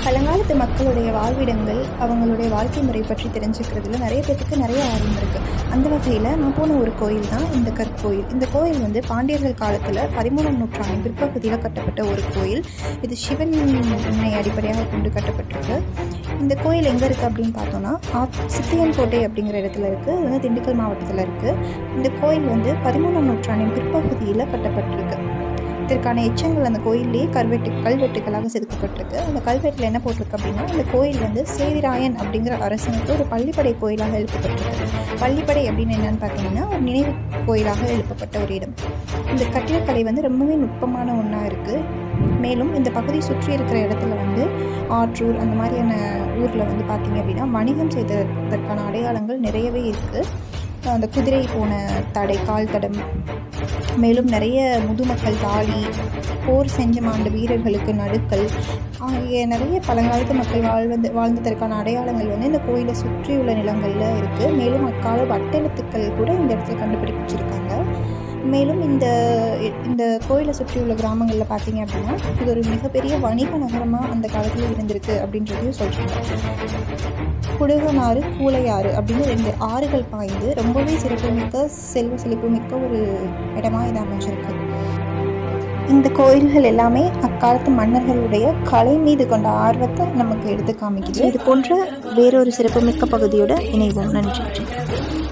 பழங்காலத்து மக்களுடைய வாழ்விடங்கள் அவங்களுடைய வாழ்க்கை முறை பற்றி தெரிஞ்சுக்கிறதுல நிறைய பேத்துக்கு நிறைய ஆர்வம் இருக்குது அந்த வகையில் நான் போன ஒரு கோயில் தான் இந்த கற்கோயில் இந்த கோயில் வந்து பாண்டியர்கள் காலத்தில் பதிமூணாம் நூற்றாண்டின் பிற்பகுதியில் கட்டப்பட்ட ஒரு கோயில் இது சிவனை அடிப்படையாக கொண்டு கட்டப்பட்டிருக்கு இந்த கோயில் எங்கே இருக்குது அப்படின்னு பார்த்தோன்னா ஆத் சித்தியன் கோட்டை அப்படிங்கிற இடத்துல இருக்குது இது வந்து திண்டுக்கல் மாவட்டத்தில் இருக்குது இந்த கோயில் வந்து பதிமூணாம் நூற்றாண்டின் பிற்பகுதியில் கட்டப்பட்டிருக்கு இதற்கான எச்சங்கள் அந்த கோயிலே கல்வெட்டு கல்வெட்டுகளாக செதுக்கப்பட்டிருக்கு அந்த கல்வெட்டில் என்ன போட்டிருக்கு அப்படின்னா அந்த கோயில் வந்து சேவிராயன் அப்படிங்கிற அரசனுக்கு ஒரு பள்ளிப்படை கோயிலாக எழுப்பப்பட்டிருக்கு பள்ளிப்படை அப்படின்னு என்னன்னு பார்த்தீங்கன்னா ஒரு நினைவு கோயிலாக எழுப்பப்பட்ட ஒரு இடம் இந்த கட்டிடக்கலை வந்து ரொம்பவே நுட்பமான ஒன்றா இருக்குது மேலும் இந்த பகுதி சுற்றி இருக்கிற இடத்துல வந்து ஆற்றூர் அந்த மாதிரியான ஊரில் வந்து பார்த்திங்க அப்படின்னா வணிகம் செய்ததற்கான அடையாளங்கள் நிறையவே இருக்குது அந்த குதிரை போன தடை கால் தடம் மேலும் நிறைய முதுமக்கள் தாலி போர் செஞ்ச மாண்ட வீரர்களுக்கு நடுக்கல் ஆகிய நிறைய பழங்காலத்து மக்கள் வாழ்ந்து வாழ்ந்ததற்கான அடையாளங்கள் வந்து இந்த கோயிலை சுற்றியுள்ள நிலங்களில் இருக்குது மேலும் அக்கால வட்டெழுத்துக்கள் கூட இந்த இடத்துல கண்டுபிடிச்சிருக்காங்க மேலும் இந்த இந்த கோயிலை சுற்றியுள்ள கிராமங்களில் பார்த்தீங்க அப்படின்னா இது ஒரு மிகப்பெரிய வணிக நகரமாக அந்த காலத்தில் இருந்திருக்கு அப்படின்றதையும் சொல்கிறாங்க குடுகனாறு கூளையாறு அப்படின்னு ரெண்டு ஆறுகள் பாய்ந்து ரொம்பவே சிறப்புமிக்க செல்வ செழிப்புமிக்க ஒரு இடமா இது அமைஞ்சிருக்கு இந்த கோயில்கள் எல்லாமே அக்காலத்து மன்னர்களுடைய கலை மீது கொண்ட ஆர்வத்தை நமக்கு எடுத்து காமிக்குது இது போன்ற வேறொரு சிறப்புமிக்க பகுதியோட இணைவோம் நன்றி